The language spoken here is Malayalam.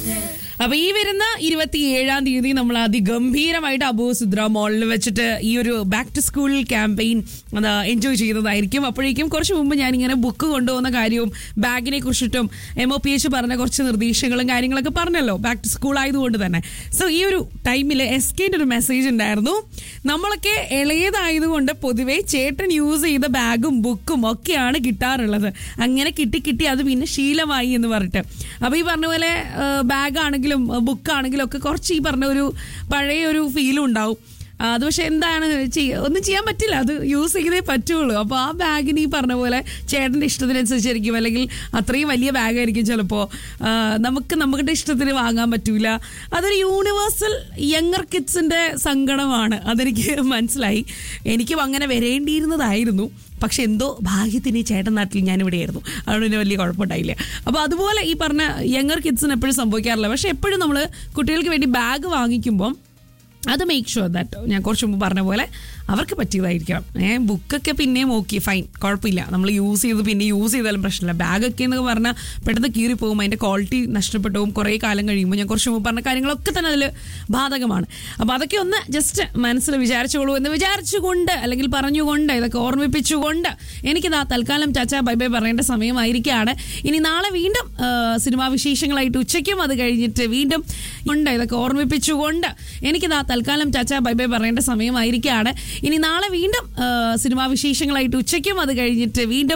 അപ്പൊ ഈ വരുന്ന ഇരുപത്തി ഏഴാം തീയതി നമ്മൾ അതിഗംഭീരമായിട്ട് അബു സുദ്ര മോളിൽ വെച്ചിട്ട് ഈ ഒരു ബാക്ക് ടു സ്കൂൾ ക്യാമ്പയിൻ അത് എൻജോയ് ചെയ്യുന്നതായിരിക്കും അപ്പോഴേക്കും കുറച്ച് മുമ്പ് ഞാൻ ഇങ്ങനെ ബുക്ക് കൊണ്ടുപോകുന്ന കാര്യവും ബാഗിനെ കുറിച്ചിട്ടും എം ഒ പി എച്ച് പറഞ്ഞ കുറച്ച് നിർദ്ദേശങ്ങളും കാര്യങ്ങളൊക്കെ പറഞ്ഞല്ലോ ബാക്ക് ടു സ്കൂൾ ആയതുകൊണ്ട് തന്നെ സോ ഈ ഒരു ടൈമിൽ എസ് കെന്റെ ഒരു മെസ്സേജ് ഉണ്ടായിരുന്നു നമ്മളൊക്കെ ഇളയതായതുകൊണ്ട് പൊതുവെ ചേട്ടൻ യൂസ് ചെയ്ത ബാഗും ബുക്കും ഒക്കെയാണ് കിട്ടാറുള്ളത് അങ്ങനെ കിട്ടി കിട്ടി അത് പിന്നെ ശീലമായി എന്ന് പറഞ്ഞിട്ട് അപ്പൊ ഈ പറഞ്ഞ പോലെ ബാഗ് ആണെങ്കിലും ബുക്ക് ആണെങ്കിലും ഒക്കെ കുറച്ച് ഈ പറഞ്ഞ ഒരു പഴയ ഒരു ഫീലും ഉണ്ടാവും ആ, അത് പക്ഷെ എന്താണ് ചെയ്യ- ഒന്നും ചെയ്യാൻ പറ്റില്ല അത് യൂസ് ചെയ്തേ പറ്റുള്ളൂ അപ്പോൾ ആ ബാഗിന് ഈ പറഞ്ഞ പോലെ ചേട്ടൻ്റെ ഇഷ്ടത്തിനനുസരിച്ചായിരിക്കും അല്ലെങ്കിൽ അത്രയും വലിയ ബാഗായിരിക്കും ചിലപ്പോൾ നമുക്ക് നമ്മുടെ ഇഷ്ടത്തിന് വാങ്ങാൻ പറ്റൂല അതൊരു യൂണിവേഴ്സൽ യങ്ങർ കിഡ്സിൻ്റെ സങ്കടമാണ് അതെനിക്ക് മനസ്സിലായി എനിക്കും അങ്ങനെ വരേണ്ടിയിരുന്നതായിരുന്നു പക്ഷെ എന്തോ ഭാഗ്യത്തിന് ഈ ചേട്ടൻ നാട്ടിൽ ഞാനിവിടെയായിരുന്നു അതുകൊണ്ട് പിന്നെ വലിയ കുഴപ്പമുണ്ടായില്ല അപ്പോൾ അതുപോലെ ഈ പറഞ്ഞ യങ്ങർ കിഡ്സിന് എപ്പോഴും സംഭവിക്കാറില്ല പക്ഷെ എപ്പോഴും നമ്മൾ കുട്ടികൾക്ക് വേണ്ടി ബാഗ് വാങ്ങിക്കുമ്പം അത് മേക്ക് ഷുവർ ദാറ്റ് ഞാൻ കുറച്ച് മുമ്പ് പറഞ്ഞ പോലെ അവർക്ക് പറ്റിയതായിരിക്കണം ഏ ബുക്കൊക്കെ പിന്നെയും ഓക്കെ ഫൈൻ കുഴപ്പമില്ല നമ്മൾ യൂസ് ചെയ്ത് പിന്നെ യൂസ് ചെയ്താലും പ്രശ്നമില്ല ബാഗൊക്കെ എന്ന് പറഞ്ഞാൽ പെട്ടെന്ന് കീറിപ്പോകും അതിൻ്റെ ക്വാളിറ്റി നഷ്ടപ്പെട്ടു പോകും കുറേ കാലം കഴിയുമ്പോൾ ഞാൻ കുറച്ച് മുമ്പ് പറഞ്ഞ കാര്യങ്ങളൊക്കെ തന്നെ അതിൽ ബാധകമാണ് അപ്പോൾ അതൊക്കെ ഒന്ന് ജസ്റ്റ് മനസ്സിൽ വിചാരിച്ചോളൂ എന്ന് വിചാരിച്ചുകൊണ്ട് അല്ലെങ്കിൽ പറഞ്ഞുകൊണ്ട് ഇതൊക്കെ ഓർമ്മിപ്പിച്ചുകൊണ്ട് എനിക്കിതാ തൽക്കാലം ചാച്ച ബൈ ബൈ പറയേണ്ട സമയമായിരിക്കുകയാണ് ഇനി നാളെ വീണ്ടും ആ, സിനിമാ വിശേഷങ്ങളായിട്ട് ഉച്ചയ്ക്കും അത് കഴിഞ്ഞിട്ട് വീണ്ടും ഉണ്ട് ഇതൊക്കെ ഓർമ്മിപ്പിച്ചുകൊണ്ട് എനിക്കിതാ തൽക്കാലം ചാച്ച ബൈ ബൈ പറയേണ്ട സമയമായിരിക്കുകയാണ് ഇനി നാളെ വീണ്ടും ആ, സിനിമാ വിശേഷങ്ങളായിട്ട് ഉച്ചയ്ക്കും അത് കഴിഞ്ഞിട്ട് വീണ്ടും